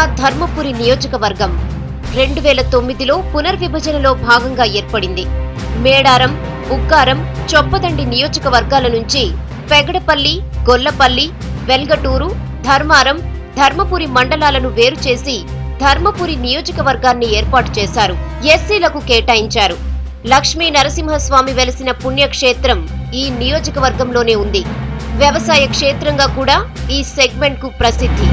ధర్మపురి నియోజకవర్గం రెండు వేల తొమ్మిదిలో పునర్విభజనలో భాగంగా ఏర్పడింది మేడారం ఉక్కారం చొప్పదండి నియోజకవర్గాల నుంచి పెగడపల్లి గొల్లపల్లి వెల్గటూరు ధర్మారం ధర్మపురి మండలాలను వేరు చేసి ధర్మపురి నియోజకవర్గాన్ని ఏర్పాటు చేశారు ఎస్సీలకు కేటాయించారు లక్ష్మీ నరసింహస్వామి వెలసిన పుణ్యక్షేత్రం ఈ నియోజకవర్గంలోనే ఉంది వ్యవసాయ క్షేత్రంగా కూడా ఈ సెగ్మెంట్ కు ప్రసిద్ధి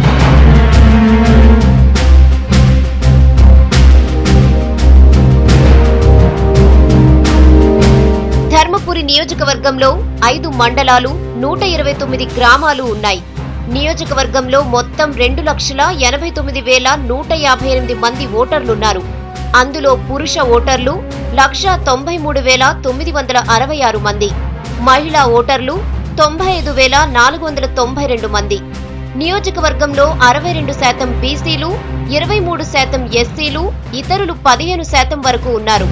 ధర్మపురి నియోజకవర్గంలో ఐదు మండలాలు నూట ఇరవై తొమ్మిది గ్రామాలు ఉన్నాయి నియోజకవర్గంలో మొత్తం రెండు లక్షల ఎనభై తొమ్మిది వేల నూట యాభై ఎనిమిది మంది ఓటర్లున్నారు అందులో పురుష ఓటర్లు లక్ష తొంభై మూడు వేల తొమ్మిది వందల అరవై ఆరు మంది మహిళా ఓటర్లు తొంభై ఐదు వేల నాలుగు వందల తొంభై రెండు మంది నియోజకవర్గంలో అరవై రెండు శాతం బీసీలు ఇరవై మూడు శాతం ఎస్సీలు ఇతరులు పదిహేను శాతం వరకు ఉన్నారు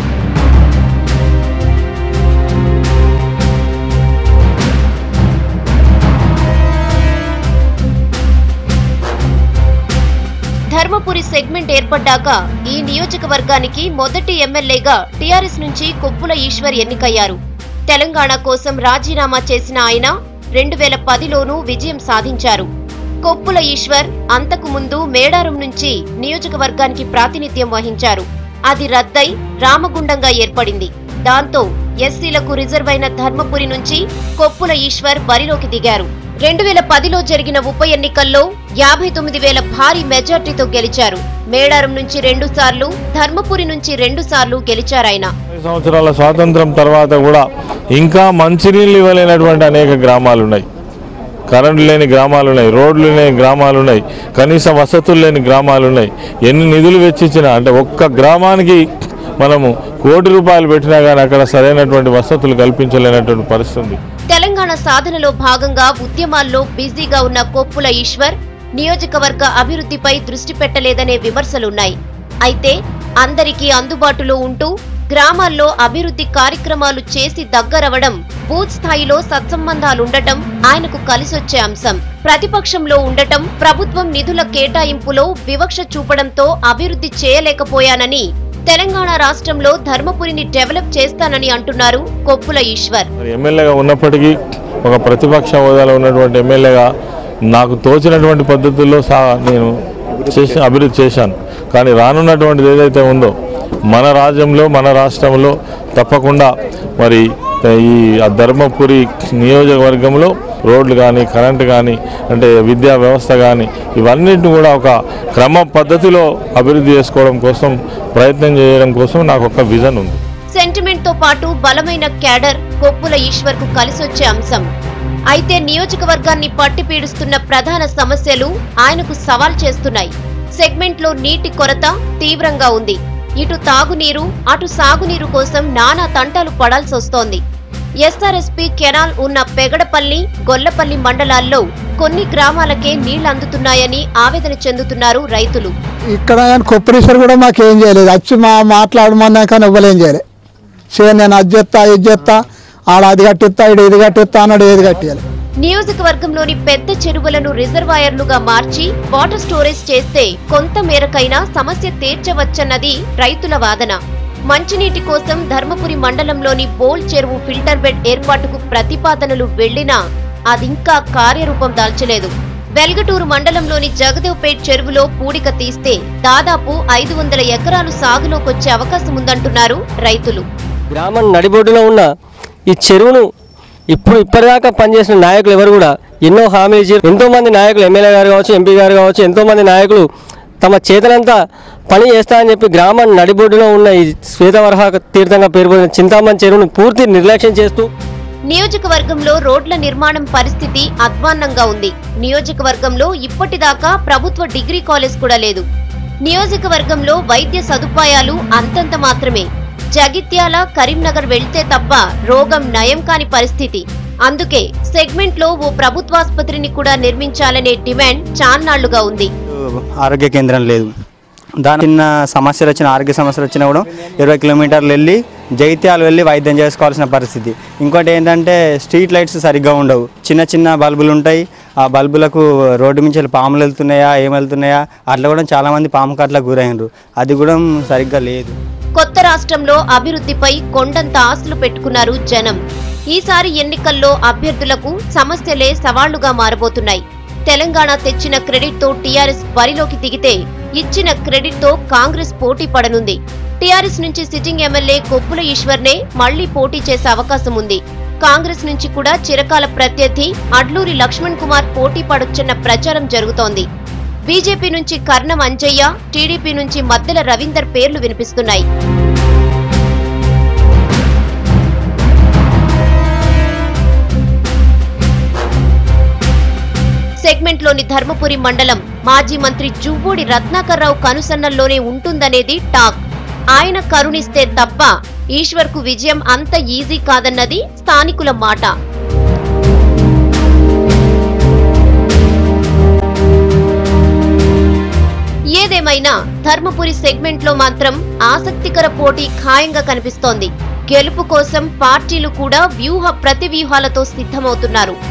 ధర్మపురి సెగ్మెంట్ ఏర్పడ్డాక ఈ నియోజకవర్గానికి మొదటి ఎమ్మెల్యేగా టీఆర్ఎస్ నుంచి కొప్పుల ఈశ్వర్ ఎన్నికయ్యారు తెలంగాణ కోసం రాజీనామా చేసిన ఆయన రెండు వేల పదిలోనూ విజయం సాధించారు కొప్పుల ఈశ్వర్ అంతకు ముందు మేడారం నుంచి నియోజకవర్గానికి ప్రాతినిధ్యం వహించారు అది రద్దై రామగుండంగా ఏర్పడింది దాంతో ఎస్సీలకు రిజర్వ్ అయిన ధర్మపురి నుంచి కొప్పుల ఈశ్వర్ బరిలోకి దిగారు రెండు వేల పదిలో జరిగిన ఉప ఎన్నికల్లో యాభై తొమ్మిది వేల భారీ మెజార్టీతో గెలిచారు మేడారం నుంచి రెండు సార్లు ధర్మపురి నుంచి రెండు సార్లు గెలిచారాయన ఇరవై సంవత్సరాల స్వాతంత్రం తర్వాత కూడా ఇంకా మంచినీళ్ళు ఇవ్వలేనటువంటి అనేక గ్రామాలు ఉన్నాయి కరెంటు లేని గ్రామాలు ఉన్నాయి రోడ్లు లేని గ్రామాలు ఉన్నాయి కనీస వసతులు లేని గ్రామాలు ఉన్నాయి ఎన్ని నిధులు వెచ్చించినా అంటే ఒక్క గ్రామానికి మనము కోటి రూపాయలు పెట్టినా కానీ అక్కడ సరైనటువంటి వసతులు కల్పించలేనటువంటి పరిస్థితి ఉంది తెలంగాణ సాధనలో భాగంగా ఉద్యమాల్లో బిజీగా ఉన్న కొప్పుల ఈశ్వర్ నియోజకవర్గ అభివృద్ధిపై దృష్టి పెట్టలేదనే విమర్శలున్నాయి అయితే అందరికీ అందుబాటులో ఉంటూ గ్రామాల్లో అభివృద్ధి కార్యక్రమాలు చేసి దగ్గరవడం బూత్ స్థాయిలో సత్సంబంధాలుండటం ఆయనకు కలిసొచ్చే అంశం ప్రతిపక్షంలో ఉండటం ప్రభుత్వం నిధుల కేటాయింపులో వివక్ష చూపడంతో అభివృద్ధి చేయలేకపోయానని తెలంగాణ రాష్ట్రంలో ధర్మపురిని డెవలప్ చేస్తానని అంటున్నారు కొప్పుల ఈశ్వర్ మరి ఎమ్మెల్యేగా ఉన్నప్పటికీ ఒక ప్రతిపక్ష హోదాలో ఉన్నటువంటి ఎమ్మెల్యేగా నాకు తోచినటువంటి పద్ధతుల్లో సా నేను చేసి అభివృద్ధి చేశాను కానీ రానున్నటువంటిది ఏదైతే ఉందో మన రాజ్యంలో మన రాష్ట్రంలో తప్పకుండా మరి ఈ ఆ ధర్మపురి నియోజకవర్గంలో రోడ్లు కానీ కరెంటు కానీ అంటే విద్యా వ్యవస్థ కానీ ఇవన్నిటిని కూడా ఒక క్రమ పద్ధతిలో అభివృద్ధి చేసుకోవడం కోసం ప్రయత్నం చేయడం కోసం నాకు ఒక విజన్ ఉంది సెంటిమెంట్ తో పాటు బలమైన క్యాడర్ కొప్పుల ఈశ్వర్ కు కలిసొచ్చే అంశం అయితే నియోజకవర్గాన్ని పట్టి పీడిస్తున్న ప్రధాన సమస్యలు ఆయనకు సవాల్ చేస్తున్నాయి సెగ్మెంట్ లో నీటి కొరత తీవ్రంగా ఉంది ఇటు తాగునీరు అటు సాగునీరు కోసం నానా తంటాలు పడాల్సి వస్తోంది ఎస్ఆర్ఎస్పీ కెనాల్ ఉన్న పెగడపల్లి గొల్లపల్లి మండలాల్లో కొన్ని గ్రామాలకే నీళ్లు అందుతున్నాయని ఆవేదన చెందుతున్నారు రైతులు ఇక్కడ కానీ కొప్పరేశ్వర్ కూడా మాకు ఏం చేయలేదు వచ్చి మా మాట్లాడమన్నా కానీ ఇవ్వలేం చేయలే సే నేను అది చెప్తా ఇది చెప్తా ఆడ అది కట్టిస్తా ఇడు ఇది కట్టిస్తా అన్నాడు ఏది కట్టియాలి నియోజకవర్గంలోని పెద్ద చెరువులను రిజర్వాయర్లుగా మార్చి వాటర్ స్టోరేజ్ చేస్తే కొంత మేరకైనా సమస్య తీర్చవచ్చన్నది రైతుల వాదన మంచినీటి కోసం ధర్మపురి మండలంలోని బోల్ చెరువు ఫిల్టర్ బెడ్ ఏర్పాటుకు ప్రతిపాదనలు వెళ్లినా అదింకా కార్యరూపం దాల్చలేదు వెల్గటూరు మండలంలోని జగదేవ్పేట్ చెరువులో పూడిక తీస్తే దాదాపు ఐదు వందల ఎకరాలు సాగులోకొచ్చే అవకాశం ఉందంటున్నారు రైతులు గ్రామం నడిబొడ్డులో ఉన్న ఈ చెరువును ఇప్పుడు ఇప్పటిదాకా పనిచేసిన నాయకులు ఎవరు కూడా ఎన్నో హామీలు ఇచ్చారు ఎంతో మంది నాయకులు ఎమ్మెల్యే గారు కావచ్చు ఎంపీ గారు కావచ్చు ఎంతో మంది నాయకులు తమ చేతనంతా పని చేస్తారని చెప్పి గ్రామం నడిబొడ్డులో ఉన్న ఈ శ్వేతవరహ తీర్థంగా పేరు పొందిన చింతామణి చెరువును పూర్తి నిర్లక్ష్యం చేస్తూ నియోజకవర్గంలో రోడ్ల నిర్మాణం పరిస్థితి అధ్వాన్నంగా ఉంది నియోజకవర్గంలో ఇప్పటిదాకా ప్రభుత్వ డిగ్రీ కాలేజ్ కూడా లేదు నియోజకవర్గంలో వైద్య సదుపాయాలు అంతంత మాత్రమే జగిత్యాల కరీంనగర్ వెళ్తే తప్ప రోగం నయం కాని పరిస్థితి అందుకే సెగ్మెంట్ లో ఓ ప్రభుత్వాసుపత్రిని కూడా నిర్మించాలనే డిమాండ్ చాన్నాళ్లుగా ఉంది ఆరోగ్య కేంద్రం లేదు దాని చిన్న సమస్యలు వచ్చిన ఆరోగ్య సమస్యలు వచ్చినా కూడా ఇరవై కిలోమీటర్లు వెళ్ళి జైత్యాలు వెళ్ళి వైద్యం చేసుకోవాల్సిన పరిస్థితి ఇంకోటి ఏంటంటే స్ట్రీట్ లైట్స్ సరిగ్గా ఉండవు చిన్న చిన్న బల్బులు ఉంటాయి ఆ బల్బులకు రోడ్డు నుంచి వెళ్ళి పాములు వెళ్తున్నాయా ఏం వెళ్తున్నాయా అట్లా కూడా చాలామంది పాము కట్లకు గురైనరు అది కూడా సరిగ్గా లేదు కొత్త రాష్ట్రంలో అభివృద్ధిపై కొండంత ఆశలు పెట్టుకున్నారు జనం ఈసారి ఎన్నికల్లో అభ్యర్థులకు సమస్యలే సవాళ్లుగా మారబోతున్నాయి తెలంగాణ తెచ్చిన క్రెడిట్ తో టీఆర్ఎస్ బరిలోకి దిగితే ఇచ్చిన క్రెడిట్ తో కాంగ్రెస్ పోటీ పడనుంది టీఆర్ఎస్ నుంచి సిట్టింగ్ ఎమ్మెల్యే కొప్పుల ఈశ్వర్నే మళ్లీ పోటీ చేసే అవకాశం ఉంది కాంగ్రెస్ నుంచి కూడా చిరకాల ప్రత్యర్థి అడ్లూరి లక్ష్మణ్ కుమార్ పోటీ పడొచ్చన్న ప్రచారం జరుగుతోంది బీజేపీ నుంచి కర్ణం అంజయ్య టీడీపీ నుంచి మద్దెల రవీందర్ పేర్లు వినిపిస్తున్నాయి సెగ్మెంట్లోని ధర్మపురి మండలం మాజీ మంత్రి జువ్వూడి రత్నాకర్రావు కనుసన్నల్లోనే ఉంటుందనేది టాక్ ఆయన కరుణిస్తే తప్ప ఈశ్వర్కు విజయం అంత ఈజీ కాదన్నది స్థానికుల మాట ఏదేమైనా ధర్మపురి సెగ్మెంట్ లో మాత్రం ఆసక్తికర పోటీ ఖాయంగా కనిపిస్తోంది గెలుపు కోసం పార్టీలు కూడా వ్యూహ ప్రతివ్యూహాలతో సిద్ధమవుతున్నారు